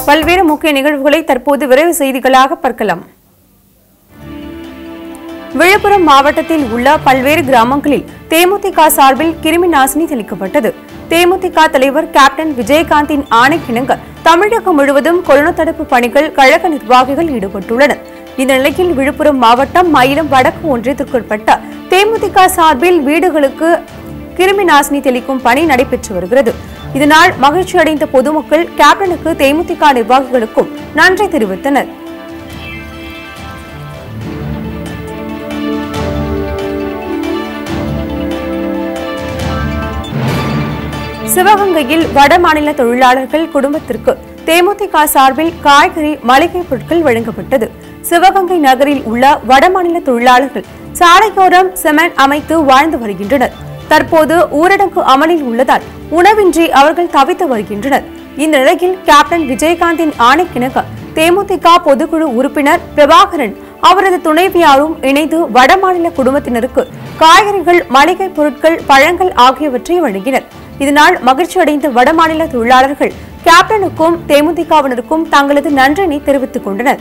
பல்வேறு முக்கிய நிகழ்வுகளை தற்போது விரைவு செய்திகளாக பார்க்கலாம் விழுப்புரம் மாவட்டத்தில் உள்ள பல்வேறு கிராமங்களில் தேமுதிக சார்பில் கிருமி நாசினி தெளிக்கப்பட்டது தேமுதிக தலைவர் கேப்டன் விஜயகாந்தின் ஆணைக்கிணங்க தமிழகம் முழுவதும் கொரோனா தடுப்பு பணிகள் கழக நிர்வாகிகள் ஈடுபட்டுள்ளனர் இந்த நிலையில் விழுப்புரம் மாவட்டம் மயிலம் வடக்கு ஒன்றியத்திற்குட்பட்ட தேமுதிக சார்பில் வீடுகளுக்கு கிருமி நாசினி தெளிக்கும் பணி நடைபெற்று வருகிறது இதனால் மகிழ்ச்சி அடைந்த பொதுமக்கள் கேப்டனுக்கு தேமுதிக நிர்வாகிகளுக்கும் நன்றி தெரிவித்தனர் சிவகங்கையில் வடமாநில தொழிலாளர்கள் குடும்பத்திற்கு தேமுதிக சார்பில் காய்கறி மளிகை பொருட்கள் வழங்கப்பட்டது சிவகங்கை நகரில் உள்ள வடமாநில தொழிலாளர்கள் சாலையோரம் செமன் அமைத்து வாழ்ந்து வருகின்றனர் தற்போது ஊரடங்கு அமலில் உள்ளதால் உணவின்றி அவர்கள் தவித்து வருகின்றனர் இந்த நிலையில் கேப்டன் விஜயகாந்தின் ஆணைக்கிணங்க தேமுதிக பொதுக்குழு உறுப்பினர் பிரபாகரன் அவரது துணைவியாரும் இணைந்து வடமாநில குடும்பத்தினருக்கு காய்கறிகள் மளிகை பொருட்கள் பழங்கள் ஆகியவற்றை வழங்கினர் இதனால் மகிழ்ச்சியடைந்த வடமாநில தொழிலாளர்கள் கேப்டனுக்கும் தேமுதிகவினருக்கும் தங்களது நன்றினை தெரிவித்துக் கொண்டனர்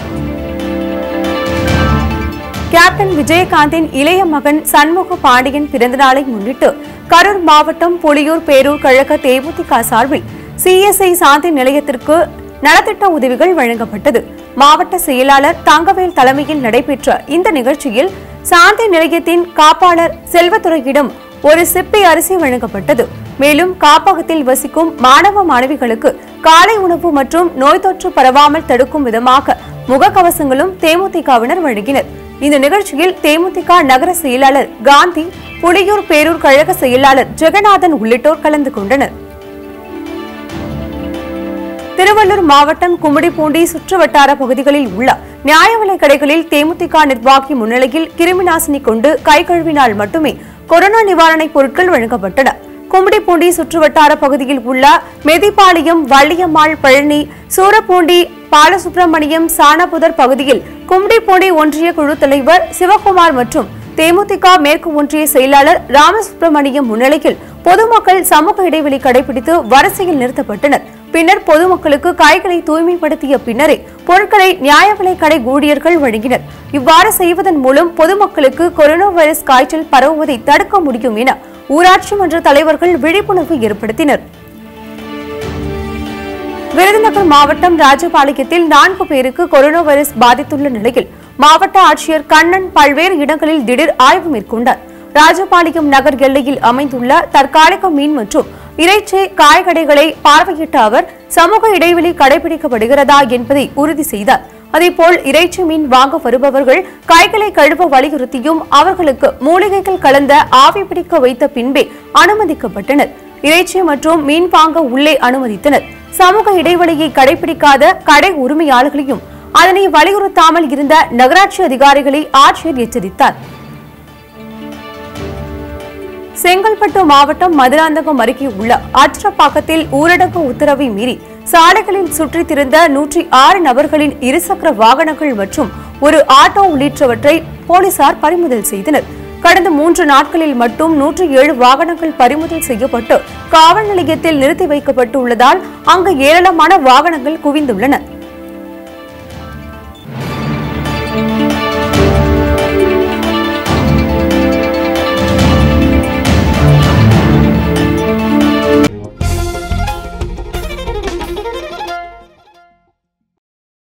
கேப்டன் விஜயகாந்தின் இளைய மகன் சண்முக பாண்டியன் பிறந்தநாளை முன்னிட்டு கரூர் மாவட்டம் புலியூர் பேரூர் கழக தேமுதிக சார்பில் சிஎஸ்ஐ சாந்தி நிலையத்திற்கு நலத்திட்ட உதவிகள் வழங்கப்பட்டது மாவட்ட செயலாளர் தங்கவேல் தலைமையில் நடைபெற்ற இந்த நிகழ்ச்சியில் சாந்தி நிலையத்தின் காப்பாளர் செல்வத்துறையிடம் ஒரு சிப்பி அரிசி வழங்கப்பட்டது மேலும் காப்பகத்தில் வசிக்கும் மாணவ மாணவிகளுக்கு காலை உணவு மற்றும் நோய் தொற்று பரவாமல் தடுக்கும் விதமாக முகக்கவசங்களும் தேமுதிகவினர் வழங்கினர் இந்த நிகழ்ச்சியில் தேமுதிக நகர செயலாளர் காந்தி புலியூர் பேரூர் கழக செயலாளர் ஜெகநாதன் உள்ளிட்டோர் கலந்து கொண்டனர் திருவள்ளூர் மாவட்டம் கும்மிடிப்பூண்டி சுற்றுவட்டார பகுதிகளில் உள்ள நியாய விலைக் கடைகளில் தேமுதிக நிர்வாகி முன்னிலையில் கிருமிநாசினி கொண்டு கை கழுவினால் மட்டுமே கொரோனா நிவாரணப் பொருட்கள் வழங்கப்பட்டன கும்மிடிப்பூண்டி சுற்றுவட்டார பகுதியில் உள்ள மெதிப்பாளையம் வள்ளியம்மாள் பழனி சூரப்பூண்டி பாலசுப்பிரமணியம் சாணபுதர் பகுதியில் கும்மிடிப்பூண்டி ஒன்றிய குழு தலைவர் சிவகுமார் மற்றும் தேமுதிக மேற்கு ஒன்றிய செயலாளர் ராமசுப்பிரமணியம் முன்னிலையில் பொதுமக்கள் சமூக இடைவெளி கடைபிடித்து வரிசையில் நிறுத்தப்பட்டனர் பின்னர் பொதுமக்களுக்கு காய்களை தூய்மைப்படுத்திய பின்னரே பொருட்களை நியாய விலைக் கடை ஊழியர்கள் வழங்கினர் இவ்வாறு செய்வதன் மூலம் பொதுமக்களுக்கு கொரோனா வைரஸ் காய்ச்சல் பரவுவதை தடுக்க முடியும் என ஊராட்சி மன்ற தலைவர்கள் விழிப்புணர்வு ஏற்படுத்தினர் விருதுநகர் மாவட்டம் ராஜபாளையத்தில் நான்கு பேருக்கு கொரோனா வைரஸ் பாதித்துள்ள நிலையில் மாவட்ட ஆட்சியர் கண்ணன் பல்வேறு இடங்களில் திடீர் ஆய்வு மேற்கொண்டார் ராஜபாளையம் நகர் எல்லையில் அமைந்துள்ள தற்காலிக மீன் மற்றும் இறைச்சி காய்கடைகளை பார்வையிட்ட அவர் சமூக இடைவெளி கடைபிடிக்கப்படுகிறதா என்பதை உறுதி செய்தார் அதேபோல் இறைச்சி மீன் வாங்க வருபவர்கள் கைகளை கழுவ வலியுறுத்தியும் அவர்களுக்கு மூலிகைகள் கலந்த ஆவி பிடிக்க வைத்த பின்பே அனுமதிக்கப்பட்டனர் இறைச்சி மற்றும் மீன் வாங்க உள்ளே அனுமதித்தனர் சமூக இடைவெளியை கடைபிடிக்காத கடை உரிமையாளர்களையும் அதனை வலியுறுத்தாமல் இருந்த நகராட்சி அதிகாரிகளை ஆட்சியர் எச்சரித்தார் செங்கல்பட்டு மாவட்டம் மதுராந்தகம் அருகே உள்ள அற்றப்பாக்கத்தில் ஊரடங்கு உத்தரவை மீறி சாலைகளில் சுற்றித் திரிந்த நூற்றி ஆறு நபர்களின் இருசக்கர வாகனங்கள் மற்றும் ஒரு ஆட்டோ உள்ளிட்டவற்றை போலீசார் பறிமுதல் செய்தனர் கடந்த மூன்று நாட்களில் மட்டும் நூற்றி ஏழு வாகனங்கள் பறிமுதல் செய்யப்பட்டு காவல் நிலையத்தில் நிறுத்தி வைக்கப்பட்டு உள்ளதால் அங்கு ஏராளமான வாகனங்கள் குவிந்துள்ளன